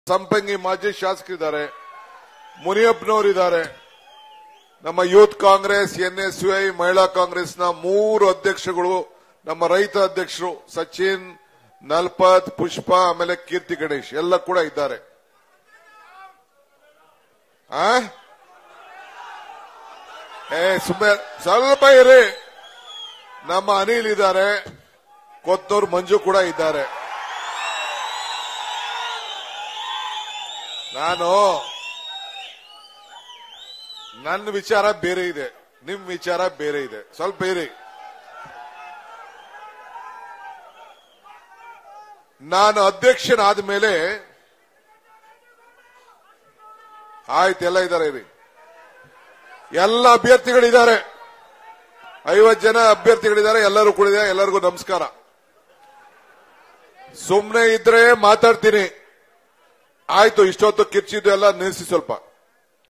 ಸಂಪಂಗಿ ಮಾಜಿ ಶಾಸಕರಿದ್ದಾರೆ ಮುನಿಯಪ್ಪನವರಿದ್ದಾರೆ ನಮ್ಮ youth Congress NSUI ಮಹಿಳಾ ಕಾಂಗ್ರೆಸ್ನ ಮೂರು ಅಧ್ಯಕ್ಷಗಳು ನಮ್ಮ ರೈತ ಅಧ್ಯಕ್ಷರು ಸಚಿನ್ ನಲ್ಪತ್ ಪುಷ್ಪ ಆಮೇಲೆ ಕೀರ್ತಿ ಗಣೇಶ್ ಎಲ್ಲ ಕೂಡ ಇದ್ದಾರೆ ಆ ಏ ಸುಮ್ಮನೆ ಸ್ವಲ್ಪ ಇರಿ ನಮ್ಮ ಅನಿಲ್ ಇದ್ದಾರೆ ಕೊತ್ತೂರು ಮಂಜು ಕೂಡ ಇದ್ದಾರೆ ನಾನು ನನ್ನ ವಿಚಾರ ಬೇರೆ ಇದೆ ನಿಮ್ ವಿಚಾರ ಬೇರೆ ಇದೆ ಸ್ವಲ್ಪ ಬೇರೆ ನಾನು ಅಧ್ಯಕ್ಷನಾದ ಮೇಲೆ ಆಯ್ತು ಎಲ್ಲ ಇದ್ದಾರೆ ಇರಿ ಎಲ್ಲ ಅಭ್ಯರ್ಥಿಗಳಿದ್ದಾರೆ ಐವತ್ತು ಜನ ಅಭ್ಯರ್ಥಿಗಳಿದ್ದಾರೆ ಎಲ್ಲರೂ ಕೂಡ ಇದ್ದಾರೆ ಎಲ್ಲರಿಗೂ ನಮಸ್ಕಾರ ಸುಮ್ಮನೆ ಇದ್ರೆ ಮಾತಾಡ್ತೀನಿ ಆಯ್ತು ಇಷ್ಟೊತ್ತು ಕಿರ್ಚಿದ್ದು ಎಲ್ಲ ನಿಲ್ಲಿಸಿ ಸ್ವಲ್ಪ